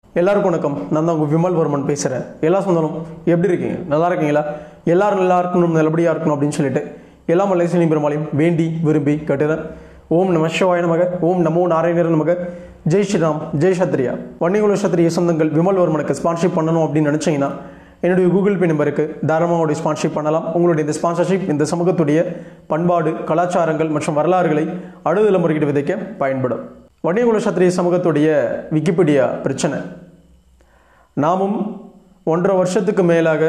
எல்லாருக்கும் வணக்கம் நான் தான் உங்கள் விமல் வர்மன் பேசுகிறேன் எல்லா சொந்தலும் எப்படி இருக்கீங்க நல்லா இருக்கீங்களா எல்லாரும் நல்லா இருக்கணும் நல்லபடியாக இருக்கணும் அப்படின்னு சொல்லிட்டு எல்லா மலேசியனி பெருமாளையும் வேண்டி விரும்பி கேட்டுறேன் ஓம் நம சிவாய நமக ஓம் நமோ நாராயணர் நமக ஜெய் ஸ்ரீராம் ஜெய் சத்ரியா வன்னிகுல சத்ரிய சொந்தங்கள் விமல் வர்மனுக்கு ஸ்பான்ஷிப் பண்ணணும் அப்படின்னு நினச்சிங்கன்னா என்னுடைய கூகுள் பே நம்பருக்கு தாராளமாக ஸ்பான்ஷிப் பண்ணலாம் உங்களுடைய இந்த ஸ்பான்சர்ஷிப் இந்த சமூகத்துடைய பண்பாடு கலாச்சாரங்கள் மற்றும் வரலாறுகளை அடுத்த தலைமுறைகிட்ட விதைக்க பயன்படும் வன்னியகுல சத்திரிய சமூகத்துடைய விக்கிபீடியா பிரச்சனை நாமும் ஒன்றரை வருஷத்துக்கு மேலாக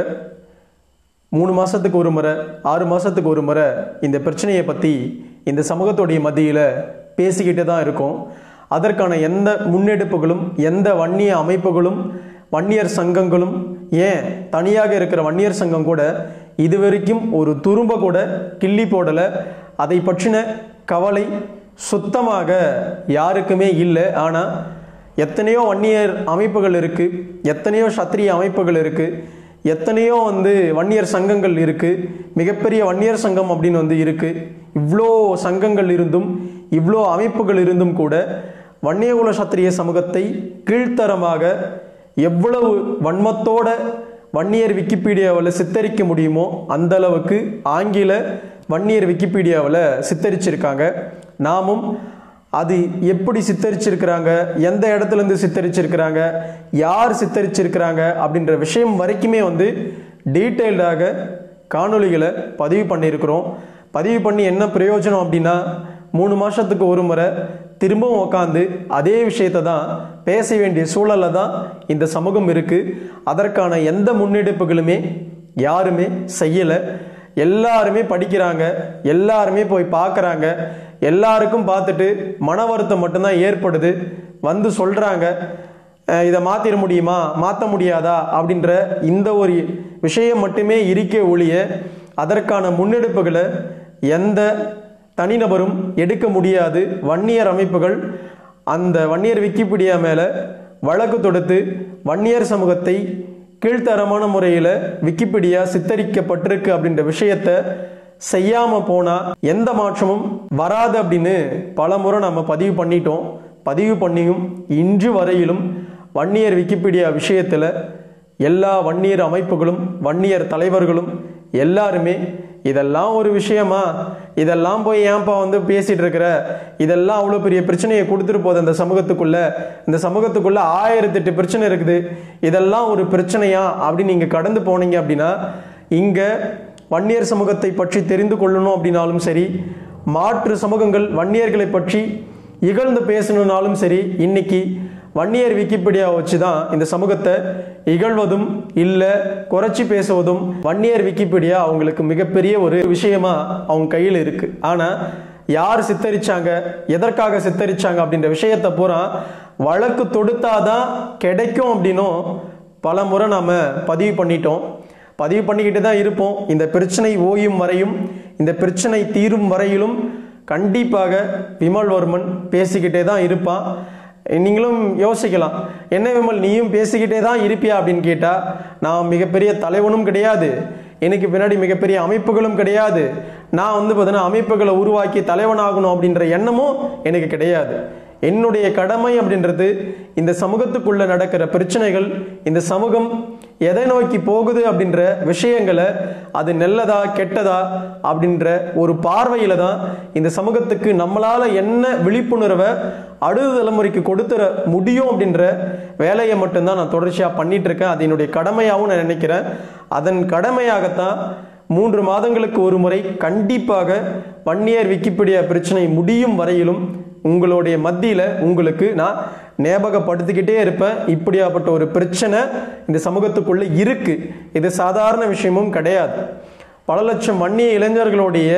மூணு மாதத்துக்கு ஒரு முறை ஆறு மாதத்துக்கு ஒரு முறை இந்த பிரச்சனையை பற்றி இந்த சமூகத்துடைய மத்தியில் பேசிக்கிட்டு தான் இருக்கோம் அதற்கான எந்த முன்னெடுப்புகளும் எந்த வன்னிய அமைப்புகளும் வன்னியர் சங்கங்களும் ஏன் தனியாக இருக்கிற வன்னியர் சங்கம் கூட இதுவரைக்கும் ஒரு துரும்ப கூட கிள்ளி போடலை அதை பற்றின கவலை சுத்தமாக யாருக்குமே இல்லை ஆனால் எத்தனையோ வன்னியர் அமைப்புகள் இருக்குது எத்தனையோ சத்திரிய அமைப்புகள் இருக்குது எத்தனையோ வந்து வன்னியர் சங்கங்கள் இருக்குது மிகப்பெரிய வன்னியர் சங்கம் அப்படின்னு வந்து இருக்குது இவ்வளோ சங்கங்கள் இருந்தும் இவ்வளோ அமைப்புகள் இருந்தும் கூட வன்னியகுல சத்திரிய சமூகத்தை கீழ்த்தரமாக எவ்வளவு வன்மத்தோட வன்னியர் விக்கிபீடியாவில் சித்தரிக்க முடியுமோ அந்த அளவுக்கு ஆங்கில வன்னியர் விக்கிபீடியாவில் சித்தரிச்சிருக்காங்க நாமும் அது எப்படி சித்தரிச்சிருக்கிறாங்க எந்த இடத்துலேருந்து சித்தரிச்சிருக்கிறாங்க யார் சித்தரிச்சிருக்கிறாங்க அப்படின்ற விஷயம் வரைக்குமே வந்து டீட்டெயில்டாக காணொளிகளை பதிவு பண்ணியிருக்கிறோம் பதிவு பண்ணி என்ன பிரயோஜனம் அப்படின்னா மூணு மாதத்துக்கு ஒரு முறை திரும்பவும் உட்காந்து அதே விஷயத்தை தான் பேச வேண்டிய சூழலில் தான் இந்த சமூகம் இருக்குது அதற்கான எந்த முன்னெடுப்புகளுமே யாருமே செய்யலை எல்லாருமே படிக்கிறாங்க எல்லாருமே போய் பார்க்குறாங்க எல்லாருக்கும் பார்த்துட்டு மன வருத்தம் மட்டும்தான் ஏற்படுது வந்து சொல்கிறாங்க இதை மாற்றிட முடியுமா மாற்ற முடியாதா அப்படின்ற இந்த ஒரு விஷயம் மட்டுமே இருக்க ஒழிய அதற்கான முன்னெடுப்புகளை எந்த தனிநபரும் எடுக்க முடியாது வன்னியர் அமைப்புகள் அந்த வன்னியர் விக்கிபீடியா மேலே வழக்கு தொடுத்து வன்னியர் சமூகத்தை கீழ்த்தரமான முறையில் விக்கிபீடியா சித்தரிக்கப்பட்டிருக்கு அப்படின்ற விஷயத்த செய்யாமல் போனால் எந்த மாற்றமும் வராது அப்படின்னு பல முறை நம்ம பதிவு பண்ணிட்டோம் பதிவு பண்ணியும் இன்று வரையிலும் வன்னியர் விக்கிபீடியா விஷயத்தில் எல்லா வன்னியர் அமைப்புகளும் வன்னியர் தலைவர்களும் எல்லாருமே இதெல்லாம் ஒரு விஷயமா இதெல்லாம் போய் ஏன்பா வந்து பேசிட்டு இருக்கிற இதெல்லாம் அவ்வளோ பெரிய பிரச்சனையை கொடுத்துட்டு போகுது அந்த சமூகத்துக்குள்ள இந்த சமூகத்துக்குள்ள ஆயிரத்தெட்டு பிரச்சனை இருக்குது இதெல்லாம் ஒரு பிரச்சனையா அப்படின்னு நீங்கள் கடந்து போனீங்க அப்படின்னா இங்கே வன்னியர் சமூகத்தை பற்றி தெரிந்து கொள்ளணும் அப்படின்னாலும் சரி மாற்று சமூகங்கள் வன்னியர்களை பற்றி இகழ்ந்து பேசணுன்னாலும் சரி இன்னைக்கு வன்னியர் விக்கிபீடியா வச்சு தான் இந்த சமூகத்தை இகழ்வதும் இல்லை குறைச்சி பேசுவதும் வன்னியர் விக்கிபீடியா அவங்களுக்கு மிகப்பெரிய ஒரு விஷயமா அவங்க கையில் இருக்கு ஆனால் யார் சித்தரிச்சாங்க எதற்காக சித்தரிச்சாங்க அப்படின்ற விஷயத்தை பூரா வழக்கு தொடுத்தாதான் கிடைக்கும் அப்படின்னும் பல முறை நாம் பதிவு பண்ணிட்டோம் பதிவு பண்ணிக்கிட்டு தான் இருப்போம் இந்த பிரச்சனை ஓயும் வரையும் இந்த பிரச்சனை தீரும் வரையிலும் கண்டிப்பாக விமல் வர்மன் பேசிக்கிட்டே தான் இருப்பான் நீங்களும் யோசிக்கலாம் என்ன விமல் நீயும் பேசிக்கிட்டே தான் இருப்பியா அப்படின்னு கேட்டால் நான் மிகப்பெரிய தலைவனும் கிடையாது எனக்கு பின்னாடி மிகப்பெரிய அமைப்புகளும் கிடையாது நான் வந்து பார்த்தீங்கன்னா அமைப்புகளை உருவாக்கி தலைவனாகணும் அப்படின்ற எண்ணமும் எனக்கு கிடையாது என்னுடைய கடமை அப்படின்றது இந்த சமூகத்துக்குள்ள நடக்கிற பிரச்சனைகள் இந்த சமூகம் எதை நோக்கி போகுது அப்படின்ற விஷயங்களை அது நல்லதா கெட்டதா அப்படின்ற ஒரு பார்வையில தான் இந்த சமூகத்துக்கு நம்மளால என்ன விழிப்புணர்வை அடுத்த தலைமுறைக்கு கொடுத்துட முடியும் அப்படின்ற வேலையை மட்டும்தான் நான் தொடர்ச்சியாக பண்ணிட்டு இருக்கேன் அது என்னுடைய கடமையாகவும் நான் நினைக்கிறேன் அதன் கடமையாகத்தான் மூன்று மாதங்களுக்கு ஒரு முறை கண்டிப்பாக வன்னியர் விக்கிபீடியா பிரச்சனை முடியும் வரையிலும் உங்களுடைய மத்தியில் உங்களுக்கு நான் ஞாபகப்படுத்திக்கிட்டே இருப்பேன் இப்படியாப்பட்ட ஒரு பிரச்சனை இந்த சமூகத்துக்குள்ளே இருக்கு இது சாதாரண விஷயமும் கிடையாது பல லட்சம் வன்னிய இளைஞர்களுடைய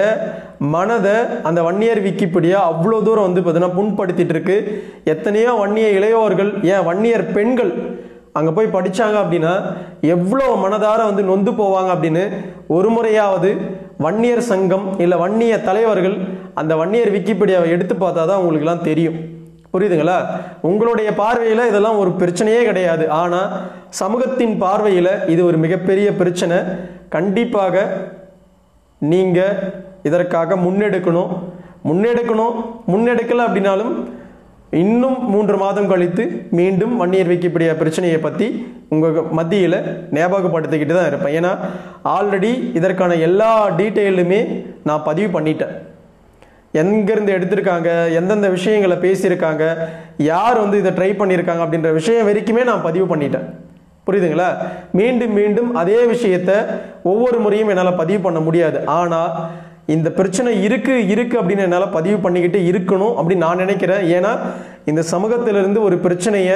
மனதை அந்த வன்னியர் விக்கிப்படியா அவ்வளோ தூரம் வந்து பார்த்தீங்கன்னா புண்படுத்திட்டு இருக்கு எத்தனையோ வன்னிய இளையோர்கள் ஏன் வன்னியர் பெண்கள் அங்கே போய் படித்தாங்க அப்படின்னா எவ்வளோ மனதார வந்து நொந்து போவாங்க அப்படின்னு ஒரு முறையாவது வன்னியர் சங்கம் இல்லை வன்னிய தலைவர்கள் அந்த வன்னியர் விக்கிபீடியாவை எடுத்து பார்த்தா தான் உங்களுக்குலாம் தெரியும் புரியுதுங்களா உங்களுடைய பார்வையில் இதெல்லாம் ஒரு பிரச்சனையே கிடையாது ஆனால் சமூகத்தின் பார்வையில் இது ஒரு மிகப்பெரிய பிரச்சனை கண்டிப்பாக நீங்கள் இதற்காக முன்னெடுக்கணும் முன்னெடுக்கணும் முன்னெடுக்கலை அப்படின்னாலும் இன்னும் மூன்று மாதம் கழித்து மீண்டும் வன்னியர் விக்கிபீடியா பிரச்சனையை பற்றி உங்கள் மத்தியில் ஞாபகப்படுத்திக்கிட்டு தான் இருப்பேன் ஏன்னா ஆல்ரெடி இதற்கான எல்லா டீட்டெயிலுமே நான் பதிவு பண்ணிட்டேன் எங்கேருந்து எடுத்திருக்காங்க எந்தெந்த விஷயங்களை பேசியிருக்காங்க யார் வந்து இதை ட்ரை பண்ணியிருக்காங்க அப்படின்ற விஷயம் வரைக்குமே நான் பதிவு பண்ணிட்டேன் புரியுதுங்களா மீண்டும் மீண்டும் அதே விஷயத்த ஒவ்வொரு முறையும் என்னால் பதிவு பண்ண முடியாது ஆனால் இந்த பிரச்சனை இருக்கு இருக்கு அப்படின்னு என்னால் பதிவு பண்ணிக்கிட்டு இருக்கணும் அப்படின்னு நான் நினைக்கிறேன் ஏன்னா இந்த சமூகத்திலிருந்து ஒரு பிரச்சனையை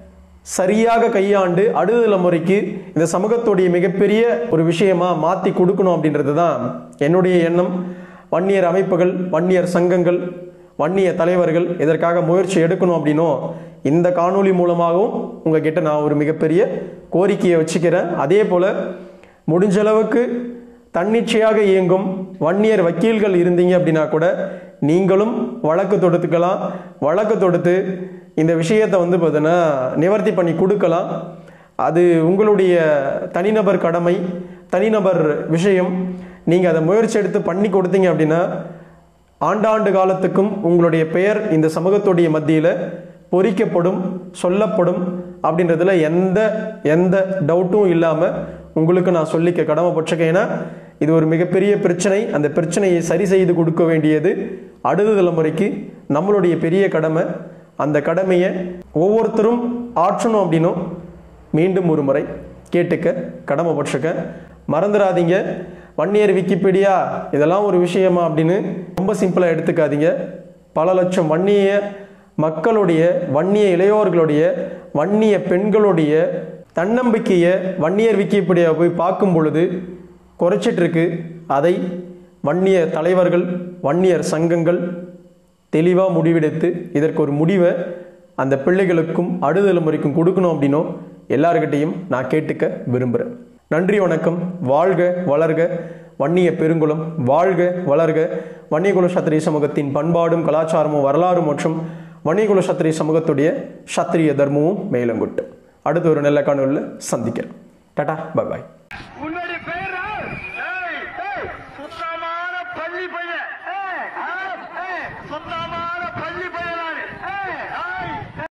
சரியாக கையாண்டு அடுத்த தலைமுறைக்கு இந்த சமூகத்துடைய மிகப்பெரிய ஒரு விஷயமா மாற்றி கொடுக்கணும் அப்படின்றது தான் என்னுடைய எண்ணம் வன்னியர் அமைப்புகள் வன்னியர் சங்கங்கள் வன்னிய தலைவர்கள் இதற்காக முயற்சி எடுக்கணும் அப்படின்னும் இந்த காணொளி மூலமாகவும் உங்ககிட்ட நான் ஒரு மிகப்பெரிய கோரிக்கையை வச்சுக்கிறேன் அதே போல் முடிஞ்ச அளவுக்கு தன்னிச்சையாக இயங்கும் வன்னியர் வக்கீல்கள் இருந்தீங்க அப்படின்னா கூட நீங்களும் வழக்கு தொடுத்துக்கலாம் வழக்கு தொடுத்து இந்த விஷயத்தை வந்து பார்த்தீங்கன்னா நிவர்த்தி பண்ணி கொடுக்கலாம் அது உங்களுடைய தனிநபர் கடமை தனிநபர் விஷயம் நீங்கள் அதை முயற்சி எடுத்து பண்ணி கொடுத்தீங்க அப்படின்னா ஆண்டாண்டு காலத்துக்கும் உங்களுடைய பெயர் இந்த சமூகத்துடைய மத்தியில் பொறிக்கப்படும் சொல்லப்படும் அப்படின்றதுல எந்த எந்த டவுட்டும் இல்லாமல் உங்களுக்கு நான் சொல்லிக்க கடமைப்பட்டிருக்கேன் ஏன்னா இது ஒரு மிகப்பெரிய பிரச்சனை அந்த பிரச்சனையை சரி செய்து கொடுக்க வேண்டியது அடுத்த தலைமுறைக்கு நம்மளுடைய பெரிய கடமை அந்த கடமையை ஒவ்வொருத்தரும் ஆற்றணும் அப்படின்னும் மீண்டும் ஒரு முறை கேட்டுக்க கடமைப்பட்டிருக்க மறந்துடாதீங்க வன்னியர் விக்கிபீடியா இதெல்லாம் ஒரு விஷயமா அப்படின்னு ரொம்ப சிம்பிளாக எடுத்துக்காதீங்க பல லட்சம் வன்னிய மக்களுடைய வன்னிய இளையோர்களுடைய வன்னிய பெண்களுடைய தன்னம்பிக்கையை வன்னியர் விக்கிபீடியா போய் பார்க்கும் பொழுது குறைச்சிட்டு இருக்கு அதை வன்னிய தலைவர்கள் வன்னியர் சங்கங்கள் தெளிவாக முடிவெடுத்து இதற்கு ஒரு முடிவை அந்த பிள்ளைகளுக்கும் அடுத்த தலைமுறைக்கும் கொடுக்கணும் அப்படின்னும் எல்லாருக்கிட்டையும் நான் கேட்டுக்க விரும்புகிறேன் நன்றி வணக்கம் வாழ்க வளர்க வன்னிய பெருங்குளம் வாழ்க வளர்க வன்னியகுல சத்திரிய சமூகத்தின் பண்பாடும் கலாச்சாரமும் வரலாறும் மற்றும் வன்னியகுல சத்திரிய சமூகத்துடைய சத்திரிய தர்மமும் மேலங்குட்டு அடுத்த ஒரு நல்ல காணொலியில் சந்திக்கிறேன் டாடா பை பாய் உன்னுடைய பெயர் யார்? ஏய், ஏய், சுத்தமான பள்ளி பையன் ஏய், ஆ, ஏய், சுத்தமான பள்ளி பையன் நானு.